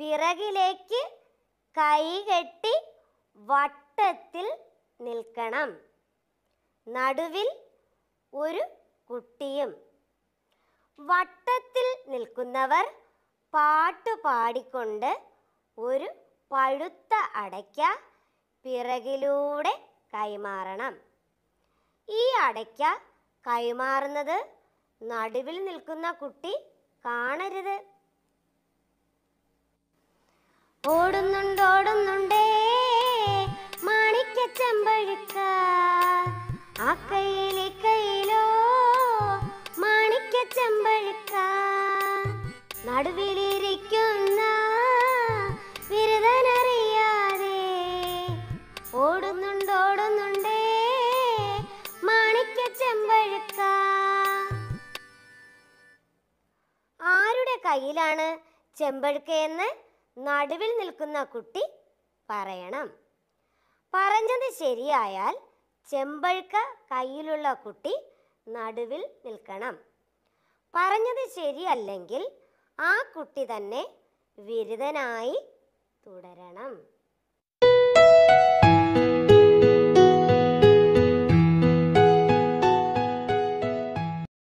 പിറകിലേക്ക് കൈകെട്ടി വട്ടത്തിൽ നിൽക്കണം നടുവിൽ ഒരു കുട്ടിയും വട്ടത്തിൽ നിൽക്കുന്നവർ പാട്ട് പാടിക്കൊണ്ട് ഒരു പഴുത്ത അടയ്ക്ക പിറകിലൂടെ കൈമാറണം ഈ അടയ്ക്ക കൈമാറുന്നത് നടുവിൽ നിൽക്കുന്ന കുട്ടി കാണരുത് ഓടുന്നുണ്ട് ഓടുന്നുണ്ടേ മാണിക്ക ചെമ്പഴുക്ക ആ കയ്യിൽ ഈ കയ്യിലോ മാണിക്ക ചെമ്പഴുക്ക നടുവിലിരിക്കുന്ന ബിരുദനറിയാതെ ഓടുന്നുണ്ട് ഓടുന്നുണ്ടേ മാണിക്ക ചെമ്പഴുക്ക ആരുടെ കയ്യിലാണ് ചെമ്പഴുക്കയെന്ന് നടുവിൽ നിൽക്കുന്ന കുട്ടി പറയണം പറഞ്ഞത് ശരിയായാൽ ചെമ്പഴുക്ക കയ്യിലുള്ള കുട്ടി നടുവിൽ നിൽക്കണം പറഞ്ഞത് ശരിയല്ലെങ്കിൽ ആ കുട്ടി തന്നെ വിരുദനായി തുടരണം